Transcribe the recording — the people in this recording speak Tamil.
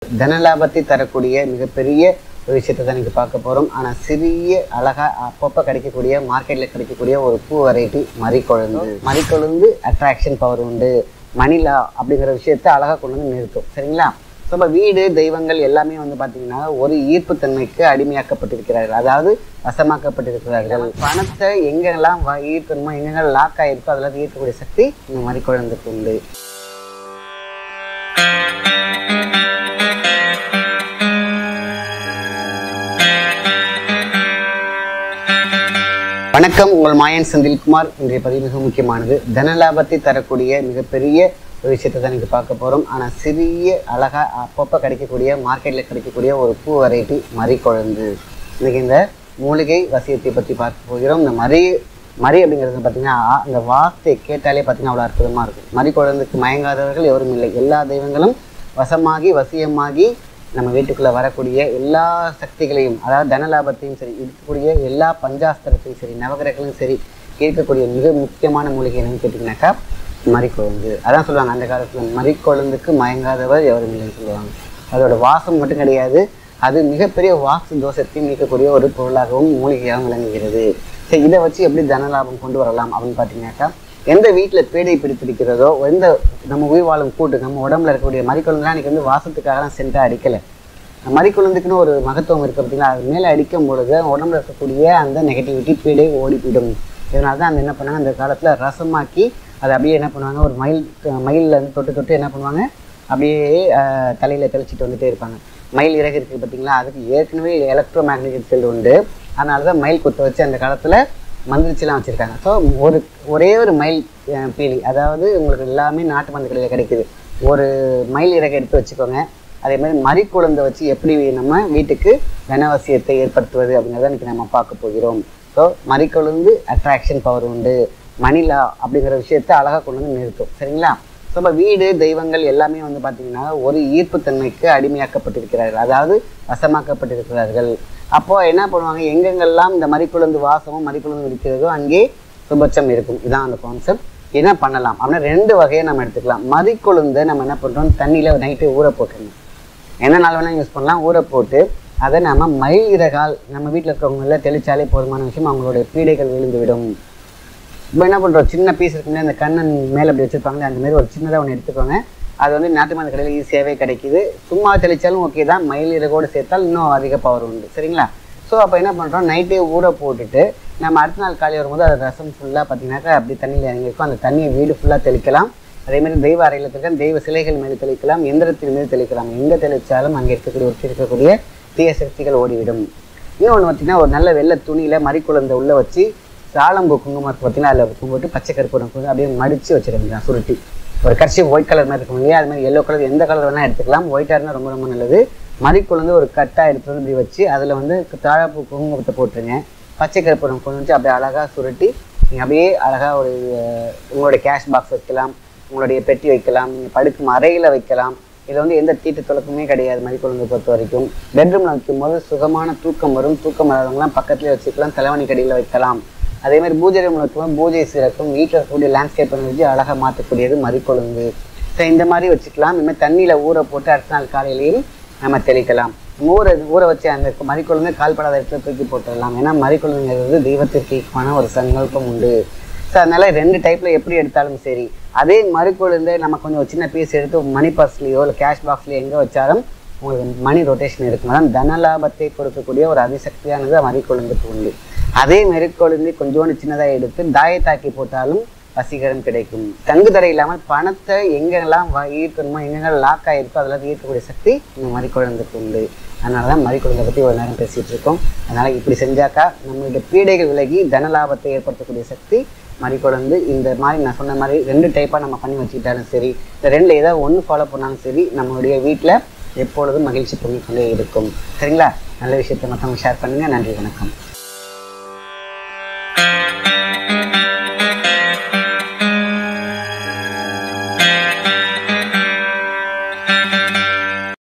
தனலாபத்தை தரக்கூடிய மிகப்பெரிய ஒரு விஷயத்தை தான் இன்னைக்கு பார்க்க போகிறோம் ஆனால் சிறிய அழகா அப்பப்போ கிடைக்கக்கூடிய மார்க்கெட்டில் கிடைக்கக்கூடிய ஒரு பூ வெரைட்டி மறிக்கொழுந்து மறிக்கொழுந்து அட்ராக்ஷன் பவர் உண்டு மணிலா அப்படிங்கிற விஷயத்தை அழகாக கொண்டு வந்து நிறுத்தும் சரிங்களா ஸோ இப்போ வீடு தெய்வங்கள் எல்லாமே வந்து பார்த்தீங்கன்னா ஒரு ஈர்ப்புத்தன்மைக்கு அடிமையாக்கப்பட்டிருக்கிறார்கள் அதாவது வசமாக்கப்பட்டிருக்கிறார்கள் பணத்தை எங்கெல்லாம் வ- ஈர்க்கணுமோ எங்கெல்லாம் லாக் ஆகிருக்கோ அதெல்லாம் ஈர்க்கக்கூடிய சக்தி இந்த மாதிரி குழந்தைக்கு உண்டு வணக்கம் உங்கள் மாயன் செந்தில்குமார் இன்றைய பதிவு மிக முக்கியமானது தனலாபத்தை தரக்கூடிய மிகப்பெரிய ஒரு விஷயத்தை தான் இன்னைக்கு பார்க்க போகிறோம் ஆனால் சிறிய அழகா அப்பப்போ கிடைக்கக்கூடிய மார்க்கெட்டில் கிடைக்கக்கூடிய ஒரு பூ வெரைட்டி மறிக்குழந்து இன்னைக்கு இந்த மூலிகை வசியத்தை பற்றி பார்க்க போகிறோம் இந்த மறி மறி அப்படிங்கிறது பார்த்தீங்கன்னா அந்த வார்த்தை கேட்டாலே பார்த்தீங்கன்னா அவ்வளோ அற்புதமாக இருக்கும் மறிக்குழந்துக்கு மயங்காதவர்கள் எவரும் இல்லை எல்லா தெய்வங்களும் வசமாகி வசியமாகி நம்ம வீட்டுக்குள்ளே வரக்கூடிய எல்லா சக்திகளையும் அதாவது தனலாபத்தையும் சரி இருக்கக்கூடிய எல்லா பஞ்சாஸ்திரத்தையும் சரி நவகிரகங்களும் சரி இருக்கக்கூடிய மிக முக்கியமான மூலிகை என்னன்னு கேட்டிங்கனாக்கா மறிக்கொழுந்து அதான் சொல்லுவாங்க அந்த காலத்தில் மறிக்கொழுந்துக்கு மயங்காதவர் எவரும் இல்லைன்னு சொல்லுவாங்க அதோட வாசம் மட்டும் கிடையாது அது மிகப்பெரிய வாஸ்து தோஷத்தையும் நீக்கக்கூடிய ஒரு பொருளாகவும் மூலிகையாகவும் விளங்குகிறது சரி இதை வச்சு எப்படி தனலாபம் கொண்டு வரலாம் அப்படின்னு பார்த்தீங்கன்னாக்கா எந்த வீட்டில் பேடை பிடித்திருக்கிறதோ எந்த நம்ம உயிர் வாழும் கூட்டு நம்ம உடம்புல இருக்கக்கூடிய மறிக்குழந்தைலாம் இன்னைக்கு வந்து வாசத்துக்காகலாம் சென்ட்டாக அடிக்கலை மறிக்குழந்துக்குன்னு ஒரு மகத்துவம் இருக்குது பார்த்தீங்களா அது மேலே அடிக்கும் பொழுது உடம்புல இருக்கக்கூடிய அந்த நெகட்டிவிட்டி பீடை ஓடி போயிடும் இதனால தான் அந்த என்ன பண்ணாங்க அந்த காலத்தில் ரசமாக்கி அதை அப்படியே என்ன பண்ணுவாங்க ஒரு மயில் மயிலில் இருந்து தொட்டு தொட்டு என்ன பண்ணுவாங்க அப்படியே தலையில் தெளிச்சிட்டு வந்துட்டே இருப்பாங்க மயில் இறகு இருக்குது பார்த்தீங்களா அதுக்கு ஏற்கனவே எலக்ட்ரோ மேக்னெட்டிக் ஃபீல்டு உண்டு அதனால தான் மயில் குத்த வச்சு அந்த காலத்தில் மந்திரிச்சுலாம் வச்சுருக்காங்க ஸோ ஒரு ஒரே ஒரு மயில் அஹ், பீலி அதாவது உங்களுக்கு எல்லாமே நாட்டு மருந்து கடையில் கிடைக்குது ஒரு மயில் இறகை எடுத்து வச்சுக்கோங்க அதே மாதிரி மறிக்குழந்தை வச்சு எப்படி நம்ம வீட்டுக்கு தனவசியத்தை ஏற்படுத்துவது அப்படிங்கிறத இன்னைக்கு நம்ம பார்க்க போகிறோம் ஸோ மறிக்குழந்து அட்ராக்ஷன் பவர் உண்டு மணிலா அப்படிங்கிற விஷயத்தை அழகாக கொண்டு வந்து நிறுத்தும் சரிங்களா ஸோ இப்போ வீடு தெய்வங்கள் எல்லாமே வந்து பார்த்தீங்கன்னா ஒரு ஈர்ப்புத்தன்மைக்கு அடிமையாக்கப்பட்டிருக்கிறார்கள் அதாவது வசமாக்கப்பட்டிருக்கிறார்கள் அப்போ என்ன பண்ணுவாங்க எங்கெங்கெல்லாம் இந்த மறிக்குழந்து வாசமும் மறிக்குழந்து இருக்கிறதோ அங்கே சுபட்சம் இருக்கும் இதான் அந்த கான்செப்ட் என்ன பண்ணலாம் அப்படின்னா ரெண்டு வகையை நம்ம எடுத்துக்கலாம் மறிக்குழுந்தை நம்ம என்ன பண்ணுறோம் தண்ணியில் நைட்டு ஊற போட்டுருணும் என்ன நாள் வேணால் யூஸ் பண்ணலாம் ஊற போட்டு அதை நம்ம மயில் இறகால் நம்ம வீட்டில் இருக்கவங்கள தெளிச்சாலே போதுமான விஷயம் அவங்களுடைய பீடைகள் விழுந்து விடும் இப்போ என்ன பண்ணுறோம் சின்ன பீஸ் இருக்குல்ல இந்த கண்ணன் மேலே அப்படி வச்சுருப்பாங்களே அந்த மாதிரி ஒரு சின்னதாக ஒன்று எடுத்துக்கோங்க அது வந்து நாட்டு மருந்து கடையில் ஈஸியாகவே கிடைக்குது சும்மா தெளிச்சாலும் ஓகே தான் மயில் இறகோடு சேர்த்தால் இன்னும் அதிக பவர் உண்டு சரிங்களா ஸோ அப்போ என்ன பண்ணுறோம் நைட்டே ஊற போட்டுட்டு நம்ம அடுத்த நாள் காலை வரும்போது அது ரசம் ஃபுல்லாக பார்த்தீங்கன்னாக்கா அப்படி தண்ணியில் இறங்கியிருக்கும் அந்த தண்ணியை வீடு ஃபுல்லாக தெளிக்கலாம் அதே மாதிரி தெய்வ அறையில் தெளிக்க தெய்வ சிலைகள் மீது தெளிக்கலாம் எந்திரத்தின் மீது தெளிக்கலாம் எங்கே தெளித்தாலும் அங்கே இருக்கக்கூடிய ஒட்டி இருக்கக்கூடிய தீய சக்திகள் ஓடிவிடும் இன்னொன்று பார்த்தீங்கன்னா ஒரு நல்ல வெள்ளை துணியில் மறிக்குழந்தை உள்ளே வச்சு சாலம்பூ குங்குமத்தை பார்த்தீங்கன்னா அதில் கும்பிட்டு பச்சை கருப்பூரம் கொடுத்து அப்படியே மடித்து வச்சிருக்கேன் சுருட்டி ஒரு கட்சி ஒயிட் கலர் மாதிரி இருக்கும் இல்லையா அது மாதிரி எல்லோ கலர் எந்த கலர் வேணால் எடுத்துக்கலாம் ஒயிட்டாக இருந்தால் ரொம்ப ரொம்ப நல்லது மறிக்குழந்து ஒரு கட்டாக எடுத்து வந்து இப்படி வச்சு அதில் வந்து தாழப்பூ குங்குமத்தை போட்டுருங்க பச்சை கருப்பூரம் கொண்டு வந்து அப்படியே அழகாக சுருட்டி நீங்கள் அப்படியே அழகாக ஒரு அஹ், உங்களுடைய கேஷ் பாக்ஸ் வைக்கலாம் உங்களுடைய பெட்டி வைக்கலாம் நீங்கள் படுக்கும் அறையில் வைக்கலாம் இதில் வந்து எந்த தீட்டு தொலைப்புமே கிடையாது மறிக்குழந்தை பொறுத்த வரைக்கும் பெட்ரூமில் வைக்கும்போது சுகமான தூக்கம் வரும் தூக்கம் வராதவங்களாம் பக்கத்துலேயே வச்சுக்கலாம் தலைவணி கடியில் வைக்கலாம் அதே மாதிரி பூஜை ரூமில் வைக்கும்போது பூஜை சிறக்கும் வீட்டில் இருக்கக்கூடிய லேண்ட்ஸ்கேப் எனர்ஜி அழகாக மாற்றக்கூடியது மறிக்குழந்து ஸோ இந்த மாதிரி வச்சுக்கலாம் இந்த மாதிரி தண்ணியில் ஊற போட்டு அடுத்த நாள் காலையிலையும் நம்ம தெளிக்கலாம் ஊற ஊற வச்சு அந்த மறிக்குழந்தை கால்படாத இடத்துல தூக்கி போட்டுடலாம் ஏன்னா மறிக்குழந்தைங்கிறது தெய்வத்திற்கு ஈக்குவான ஒரு சங்கல்பம் உண்டு ஸோ அதனால ரெண்டு டைப்பில் எப்படி எடுத்தாலும் சரி அதே மறுக்குழுந்து நம்ம கொஞ்சம் ஒரு சின்ன பீஸ் எடுத்து மணி பர்ஸ்லேயோ இல்லை கேஷ் பாக்ஸ்லையோ எங்கே வச்சாலும் உங்களுக்கு மணி ரொட்டேஷன் இருக்கும் அதான் தனலாபத்தை கொடுக்கக்கூடிய ஒரு அதிசக்தியானது மறிக்குழுந்துக்கு உண்டு அதே மறிக்குழுந்து கொஞ்சோண்டு சின்னதாக எடுத்து தாயத்தாக்கி போட்டாலும் வசீகரம் கிடைக்கும் தங்கு தடை இல்லாமல் பணத்தை எங்கெல்லாம் வ- ஈர்க்கணுமோ எங்கெல்லாம் லாக் ஆகிருக்கோ அதெல்லாம் ஈர்க்கக்கூடிய சக்தி இந்த மறிக்குழந்துக்கு உண்டு அதனால தான் மறிக்குழந்தை பற்றி ஒரு நேரம் பேசிகிட்டு இருக்கோம் அதனால் இப்படி செஞ்சாக்கா நம்மளுடைய பீடைகள் விலகி தனலாபத்தை ஏற்படுத்தக்கூடிய சக்தி மறிக்குழந்து இந்த மாதிரி நான் சொன்ன மாதிரி ரெண்டு டைப்பாக நம்ம பண்ணி வச்சுக்கிட்டாலும் சரி இந்த ரெண்டில் ஏதாவது ஒன்று ஃபாலோ பண்ணாலும் சரி நம்மளுடைய வீட்டில் எப்பொழுதும் மகிழ்ச்சி பொங்கிக் கொண்டே இருக்கும் சரிங்களா நல்ல விஷயத்தை மற்றவங்க ஷேர் பண்ணுங்கள் நன்றி வணக்கம்